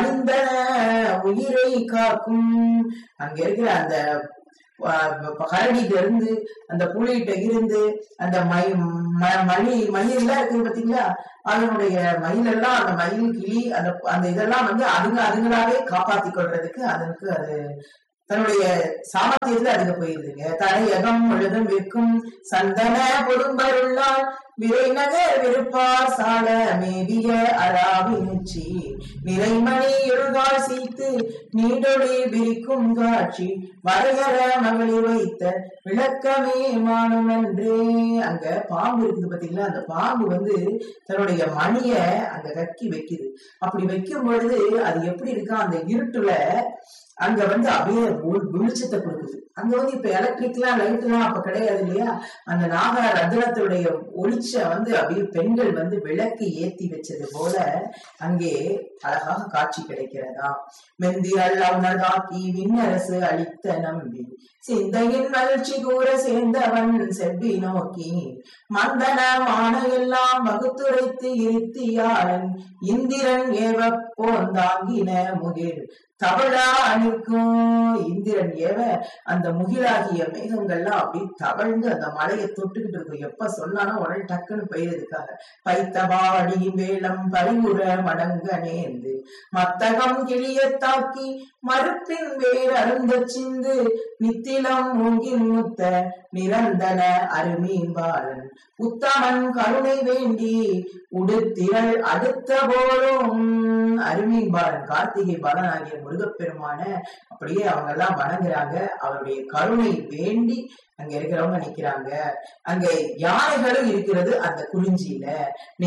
மனித உயிரை காக்கும் அங்க இருக்கிற அந்த கரடிட்ட இருந்து அந்த புலிகிட்ட இருந்து அந்த மை ம- மணி மயில் எல்லாம் இருக்குது பாத்தீங்களா அதனுடைய மயில் எல்லாம் அந்த மயில் கிளி அந்த அந்த இதெல்லாம் வந்து அதுங்க அதுங்களாவே காப்பாத்தி கொள்றதுக்கு அதுக்கு அது தன்னுடைய சாமர்த்தியத்துல அதுக்கு போயிருதுங்க தலையகம் முழுதும் விற்கும் சந்தன பொரும்பருள்ளால் விரைநகர் விருப்பார் சால மேவிய அராவினுச்சி நிறைமணி இருகால் சீத்து நீடொளி விரிக்கும் காட்சி வரையற மகளிர் வைத்த விளக்கமே மானுமென்றே அங்க பாம்பு இருக்குது பாத்தீங்களா அந்த பாம்பு வந்து தன்னுடைய மணிய அங்க கக்கி வைக்குது அப்படி வைக்கும் பொழுது அது எப்படி இருக்கா அந்த இருட்டுல அங்க வந்து அப்படியே ஒளி- வெளிச்சத்தை கொடுக்குது அங்க வந்து இப்ப எலக்ட்ரிக்லாம் லைட் எல்லாம் அப்ப கிடையாது இல்லையா அந்த நாக ரத்னத்துடைய ஒளிச்சம் வந்து அப்படியே பெண்கள் வந்து விளக்கு ஏத்தி வச்சது போல அங்கே அழகாக காட்சி கிடைக்கிறதா மெந்திரல் உணர்தாக்கி விண்ணரசு அளித்த நம்பி சிந்தையின் மகிழ்ச்சி கூற சேர்ந்தவன் செவ்வி நோக்கி மந்தனமான எல்லாம் வகுத்துரைத்து இருத்தியாளன் இந்திரன் ஏவ போந்தாங்கின முகில் தவழா அணிக்கும் இந்திரன் ஏவ அந்த முகிலாகிய மேகங்கள்லாம் அப்படி தவழ்ந்து அந்த மலையை தொட்டுக்கிட்டு இருக்கும் எப்ப சொன்னானோ உடனே டக்குன்னு பெய்யறதுக்காக பைத்தவாடி வேளம் பரிவுற மடங்க நேர்ந்து மத்தகம் கிளிய தாக்கி மறுப்பின் வேர் அருந்த சிந்து நித்திலம் மூங்கின் முத்த நிரந்தன அருமீம்பாளன் உத்தமன் கருணை வேண்டி உடுத்திரள் அடுத்த போலும் அருமீன்பாளன் கார்த்திகை பாலன் ஆகிய முருகப்பெருமான அப்படியே அவங்க எல்லாம் வணங்குறாங்க அவருடைய கருணை வேண்டி அங்க இருக்கிறவங்க நிக்கிறாங்க அங்க யானைகளும் இருக்கிறது அந்த குறிஞ்சியில